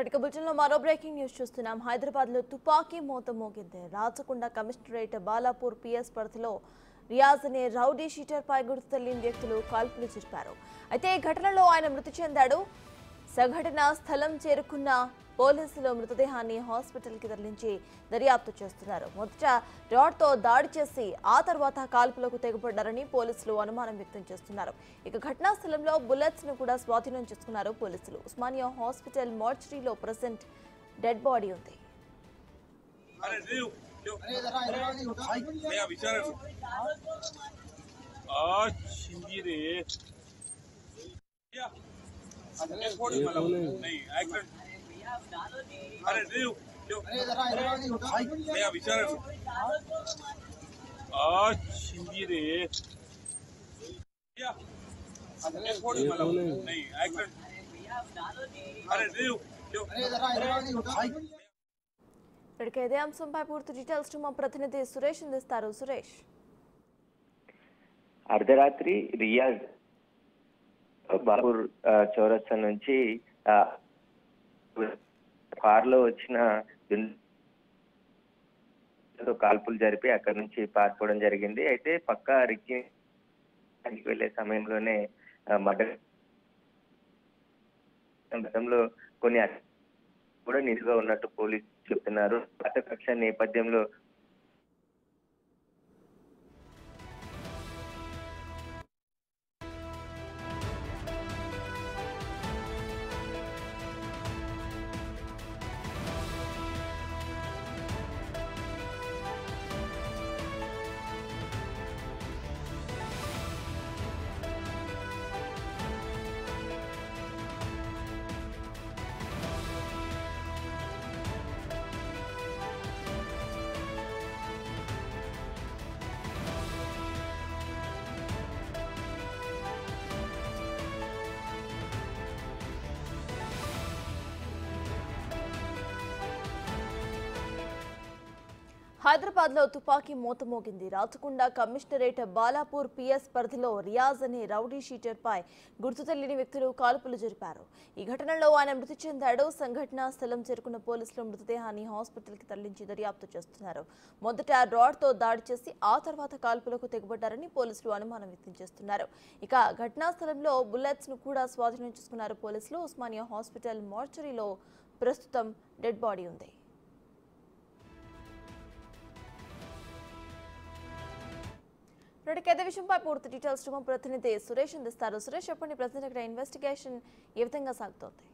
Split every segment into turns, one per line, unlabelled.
right bulletin లో మరో breaking news చూస్తున్నాం హైదరాబాద్ లో తుపాకీ మోత మోగింది రాచకొండ కమిషనరేట్ బాలాపూర్ పిఎస్ పరిధిలో రియాజ్ అనే రౌడీ షీటర్ పై గుర్తు తెలియని వ్యక్తులు కాల్పులు జరిపారు అయితే ఈ ఘటనలో ఆయన మృతి చెందాడు సంఘటన స్థలం చేరుకున్న పోలీసులు మృతదేహాన్ని హాస్పిటల్ కి తరలించి దర్యాప్తు చేస్తున్నారు మొదట రాడ్తో దాడి చేసి ఆ తర్వాత కాల్పులకు తెగపడ్డారని పోలీసులు అనుమానం వ్యక్తం చేస్తున్నారు ఇక ఘటనా స్థలంలో బుల్లెట్స్ ను కూడా స్వాధీనం చేసుకున్నారు పోలీసులు ఉస్మానియా హాస్పిటల్ మార్చరీలో ప్రజెంట్ డెడ్ బాడీ ఉంది
अरे देव देव भैया विचार आज हिंदी रे भैया एक फोड़ मतलब नहीं एक्शन अरे देव देव भैया विचार आज हिंदी रे भैया एक फोड़ मतलब नहीं एक्शन अरे देव देव
ఇక్కడికి ఇదే అంశంపై పూర్తి డీటెయిల్స్ మా ప్రతినిధి సురేష్ అందిస్తారు సురేష్
అర్ధరాత్రి రియాజ్ బాపూర్ ఆ, చౌరస్తా నుంచి ఆ, కారులో వచ్చిన దుండగులతో కాల్పులు జరిపి అక్కడి నుంచి పారిపోవడం జరిగింది అయితే పక్క రిక్కి వెళ్లే సమయంలోనే ఆ, మర్డర్ గతంలో కొన్ని అట్- కూడా నిలువ ఉన్నట్టు పోలీసులు చెప్తున్నారు గత కక్ష నేపథ్యంలో
హైదరాబాద్ లో తుపాకీ మూత మోగింది రాచకొండ కమిషనరేట్ బాలాపూర్ పిఎస్ పరిధిలో రియాజ్ అనే రౌడీ షీటర్ పై గుర్తు తెలియని వ్యక్తులు కాల్పులు జరిపారు ఈ ఘటనలో ఆయన మృతి చెందాడు సంఘటనా స్థలం చేరుకున్న పోలీసులు మృతదేహాన్ని హాస్పిటల్ కి తరలించి దర్యాప్తు చేస్తున్నారు మొదట రాడ్ తో దాడి చేసి ఆ తర్వాత కాల్పులకు తెగబడ్డారని పోలీసులు అనుమానం వ్యక్తం చేస్తున్నారు ఇక ఘటనా స్థలంలో బుల్లెట్స్ ను కూడా స్వాధీనం చేసుకున్నారు పోలీసులు ఉస్మానియా హాస్పిటల్ మార్చరీలో ప్రస్తుతం డెడ్ బాడీ ఉంది ఇప్పటికి అదే విషయంపై పూర్తి డీటెయిల్స్ మా ప్రతినిధి సురేష్ అందిస్తారు సురేష్ చెప్పండి ప్రజెంట్ ఇక్కడ ఇన్వెస్టిగేషన్ ఏ విధంగా సాగుతోంది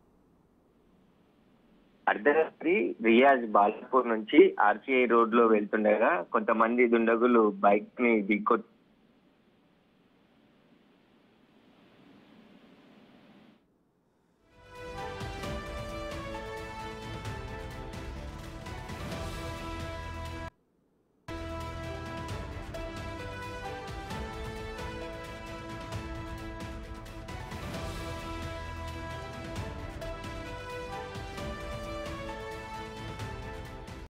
అర్ధరాత్రి రియాజ్ బాలాపూర్ నుంచి ఆర్సీఐ రోడ్ లో వెళ్తుండగా కొంతమంది దుండగులు బైక్ ని ఢీకొట్టి